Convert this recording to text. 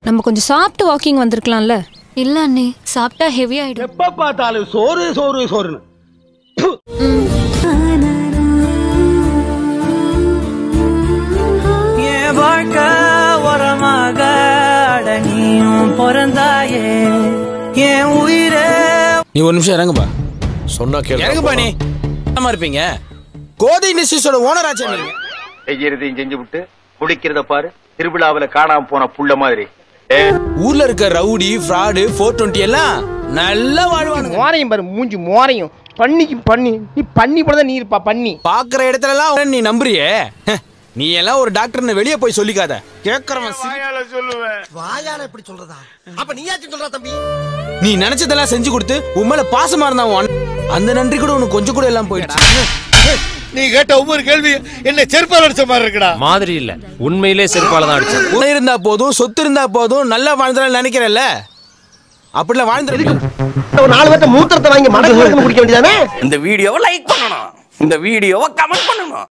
நம்ம கொஞ்சம் சாப்பிட்டு வாக்கிங் வந்திருக்கலாம்ல இல்ல அண்ணி சாப்பிட்டா ஹெவி ஆயிடும் எப்ப பார்த்தாலும் சோறு சோறு சோறுன்னு என் வாழ்க்கை உரமாக அடங்கியும் பிறந்தாயே என் உயிரே நீ ஒரு நிமிஷம் இறங்குப்பா சொன்னா கேளு இறங்குப்பா நீ என்னமா இருப்பீங்க கோதை இண்டஸ்ட்ரீஸோட ஓனர் ஆச்சா நீங்க செய்யறதையும் செஞ்சு விட்டு குடிக்கிறத பாரு திருவிழாவுல காணாம போன புள்ள மாதிரி ஊர்ல இருக்க ரவுடி ஃப்ராடு ஃபோர் டுவெண்ட்டி எல்லாம் நல்லா வாழ்வானுங்க மோரையும் பாரு மூஞ்சி மோரையும் பண்ணிக்கு பண்ணி நீ பண்ணி போல நீ இருப்பா பண்ணி பாக்குற இடத்துல எல்லாம் நீ நம்புறியே ஹ, நீ எல்லாம் ஒரு டாக்டர்னு வெளியே போய் சொல்லிக்காத கேக்குறவன் சிரி- வாயால எப்படி சொல்றதா அப்ப நீயாச்சும் சொல்றா தம்பி நீ நினைச்சதெல்லாம் செஞ்சு கொடுத்து உன் மேல பாசமா இருந்தான் உன் அண்ணன். அந்த நன்றி கூட உனக்கு கொஞ்சம் கூட எல்லாம் போயிடுச்சு நீ கேட்ட ஒவ்வொரு கேள்வி என்ன செருப்பால் அடிச்ச மாதிரி இருக்குடா மாதிரி இல்ல உண்மையிலே செருப்பால தான் அடிச்சேன் உணவு இருந்தா போதும் சொத்து இருந்தா போதும் நல்லா வாழ்ந்துடலாம் நினைக்கிறல்ல அப்படிலாம் வாழ்ந்துருக்கு ஒரு நாலு பேர்த்த மூத்திரத்தை வாங்கி மடக்கு மடக்கு குடிக்க வேண்டியதானே இந்த வீடியோவை லைக் பண்ணணும் இந்த வீடியோவை கமெண்ட் பண்ணணும்